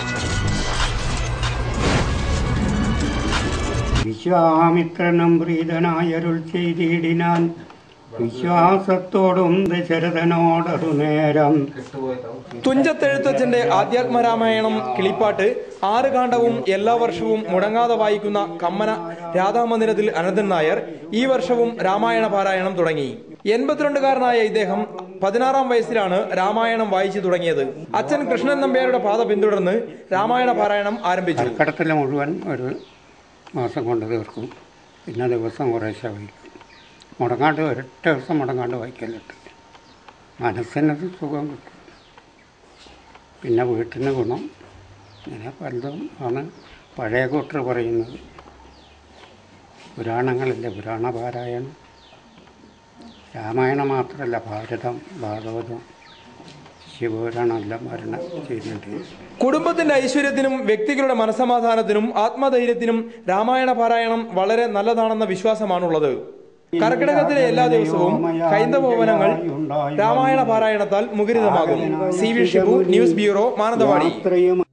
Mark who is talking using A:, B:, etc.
A: വിശ്വാമിത്രനും പ്രീതനായരുൾ ചെയ്തിടിനാൻ വിശ്വാസത്തോടും ദശരഥനോടതു നേരം
B: തുഞ്ചത്തെഴുത്തച്ഛന്റെ ആധ്യാത്മരാമായണം കിളിപ്പാട്ട് ആറ് കാണ്ഡവും എല്ലാ വർഷവും മുടങ്ങാതെ വായിക്കുന്ന കമ്മന രാധാമന്ദിരത്തിൽ അനന്തൻ നായർ ഈ വർഷവും രാമായണ പാരായണം തുടങ്ങി എൺപത്തിരണ്ടുകാരനായ ഇദ്ദേഹം പതിനാറാം വയസ്സിലാണ് രാമായണം വായിച്ചു തുടങ്ങിയത് അച്ഛൻ കൃഷ്ണൻ നമ്പ്യാരുടെ പാത പിന്തുടർന്ന് രാമായണ പാരായണം ആരംഭിച്ചു
A: കർക്കടത്തിൽ മുഴുവൻ ഒരു മാസം കൊണ്ട് തീർക്കും പിന്നെ ദിവസം കുറേശ്ശെ വായിക്കും മുടങ്ങാണ്ട് ഒരൊറ്റ ദിവസം മുടങ്ങാണ്ട് വായിക്കലുണ്ട് മനസ്സിനത് സുഖം കിട്ടും പിന്നെ വീട്ടിന് ഗുണം ഇങ്ങനെ പലതും ആണ് പഴയ കൂട്ടർ പറയുന്നത് പുരാണങ്ങളില്ലേ പുരാണ പാരായണം രാമായണം മാത്രമല്ല ഭാരതം ഭാഗവതം ശിവപുരാണം എല്ലാം ഭരണം ചെയ്യുന്നുണ്ട്
B: കുടുംബത്തിന്റെ ഐശ്വര്യത്തിനും വ്യക്തികളുടെ മനസമാധാനത്തിനും ആത്മധൈര്യത്തിനും രാമായണ പാരായണം വളരെ നല്ലതാണെന്ന വിശ്വാസമാണുള്ളത് കർക്കിടകത്തിലെ എല്ലാ ദിവസവും ഹൈന്ദവ ഭവനങ്ങൾ രാമായണ പാരായണത്താൽ മുഖരിതമാകും C V Shibu news bureau Mananthavady
A: യാത്രയും